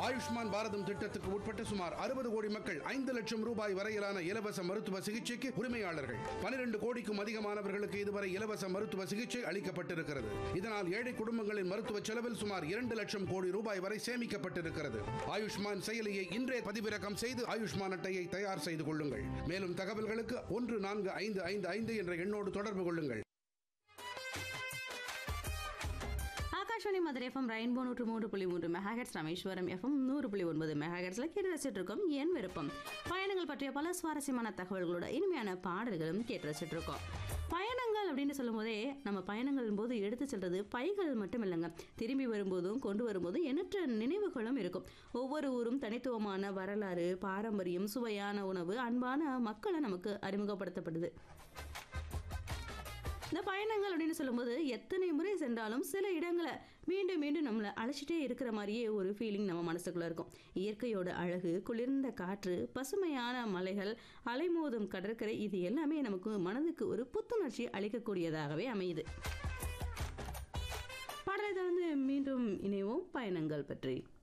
ஆயுஷ்மான் பாரதம் திட்டத்துக்கு உட்பட்ட சுமார் அறுபது கோடி மக்கள் ஐந்து லட்சம் ரூபாய் வரையிலான இலவச மருத்துவ சிகிச்சைக்கு உரிமையாளர்கள் பனிரெண்டு கோடிக்கும் அதிகமானவர்களுக்கு இதுவரை இலவச மருத்துவ சிகிச்சை அளிக்கப்பட்டிருக்கிறது இதனால் ஏழை குடும்பங்களின் மருத்துவ செலவில் சுமார் இரண்டு லட்சம் கோடி ரூபாய் வரை சேமிக்கப்பட்டிருக்கிறது ஆயுஷ்மான் செயலியை இன்றே பதிவிறக்கம் செய்து ஆயுஷ்மான் அட்டையை தயார் செய்து கொள்ளுங்கள் மேலும் தகவல்களுக்கு ஒன்று நான்கு ஐந்து ஐந்து ஐந்து என்ற எண்ணோடு தொடர்பு கொள்ளுங்கள் ஆகாஷ்வாணி மதுரை எஃப்எம் ரெயின்போ நூற்று மூன்று புள்ளி மூன்று மெகாஹெட்ஸ் ராமேஸ்வரம் எஃப்எம் நூறு புள்ளி ஒன்பது மெகாஹெட்ஸ்ல கேட்டு ரசிச்சுட்டு இருக்கோம் என் விருப்பம் பயணங்கள் பற்றிய பல சுவாரஸ்யமான தகவல்களோட இனிமையான பாடல்களும் கேட்டு ரசிச்சுட்டு இருக்கோம் பயணங்கள் அப்படின்னு சொல்லும்போதே நம்ம பயணங்கள் போது எடுத்து செல்றது பைகள் மட்டும் இல்லைங்க திரும்பி வரும்போதும் கொண்டு வரும்போதும் எண்ணற்ற நினைவுகளும் இருக்கும் ஒவ்வொரு ஊரும் தனித்துவமான வரலாறு பாரம்பரியம் சுவையான உணவு அன்பான மக்களை நமக்கு அறிமுகப்படுத்தப்படுது இந்த பயணங்கள் அப்படின்னு சொல்லும்போது எத்தனை முறை சென்றாலும் சில இடங்களை மீண்டும் மீண்டும் நம்மளை அழைச்சிட்டே இருக்கிற மாதிரியே ஒரு ஃபீலிங் நம்ம மனசுக்குள்ள இருக்கும் இயற்கையோட அழகு குளிர்ந்த காற்று பசுமையான மலைகள் அலைமோதும் கடற்கரை இது எல்லாமே நமக்கு மனதுக்கு ஒரு புத்துணர்ச்சி அளிக்கக்கூடியதாகவே அமையுது பாடலை தொடர்ந்து மீண்டும் இணைவோம் பயணங்கள் பற்றி